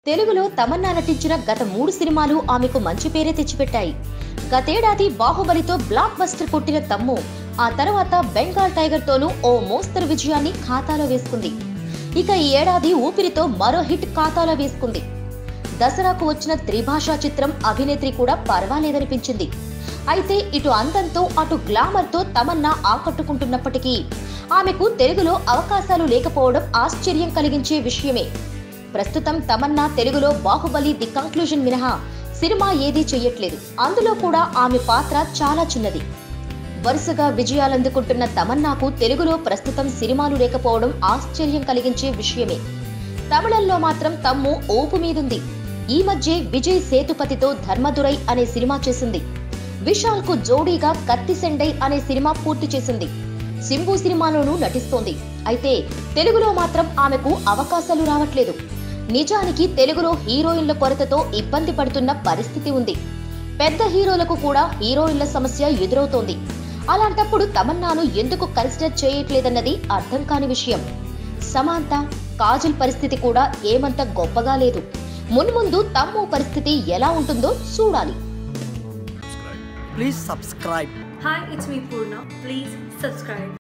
తెలుగులో తమన్నా నటించిన గత మూడు సినిమాలు ఆమెకు మంచి పేరే తెచ్చిపెట్టాయి గతేడాది బాహుబలితో బ్లాక్ బస్టర్ కొట్టిన తమ్ము ఆ తర్వాత బెంగాల్ టైగర్ తోనూ ఓ మోస్తరు విజయాన్ని ఖాతాలో వేసుకుంది ఇక ఈ ఏడాది ఊపిరితో మరో హిట్ ఖాతాలో వేసుకుంది దసరాకు వచ్చిన త్రిభాషా చిత్రం అభినేత్రి కూడా పర్వాలేదనిపించింది అయితే ఇటు అందంతో అటు గ్లామర్తో తమన్నా ఆకట్టుకుంటున్నప్పటికీ ఆమెకు తెలుగులో అవకాశాలు లేకపోవడం ఆశ్చర్యం కలిగించే విషయమే ప్రస్తుతం తమన్నా తెలుగులో బాహుబలి ది కంక్లూజన్ మినహా సినిమా ఏదీ చెయ్యట్లేదు అందులో కూడా ఆమె పాత్ర చాలా చిన్నది వరుసగా విజయాలందుకుంటున్న తమన్నాకు తెలుగులో ప్రస్తుతం సినిమాలు లేకపోవడం ఆశ్చర్యం కలిగించే విషయమే తమిళంలో మాత్రం తమ్ము ఓపు మీదుంది ఈ మధ్య విజయ్ సేతుపతితో ధర్మదురై అనే సినిమా చేసింది విశాల్ కు జోడీగా కత్తిసెండై అనే సినిమా పూర్తి చేసింది సింబు సినిమాలోనూ నటిస్తోంది అయితే తెలుగులో మాత్రం ఆమెకు అవకాశాలు రావట్లేదు నిజానికి తెలుగులో హీరోయిన్ల కొరతతో ఇబ్బంది పడుతున్న పరిస్థితి ఉంది పెద్ద హీరోలకు కూడా హీరోయిన్ల సమస్య ఎదురవుతోంది అలాంటప్పుడు తమన్నాను ఎందుకు కన్సిడర్ చేయట్లేదన్నది అర్థం కాని విషయం సమాంత కాజల్ పరిస్థితి కూడా ఏమంత గొప్పగా లేదు మున్ముందు తమ్ము పరిస్థితి ఎలా ఉంటుందో చూడాలి Please subscribe. Hi, it's me Purna. Please subscribe.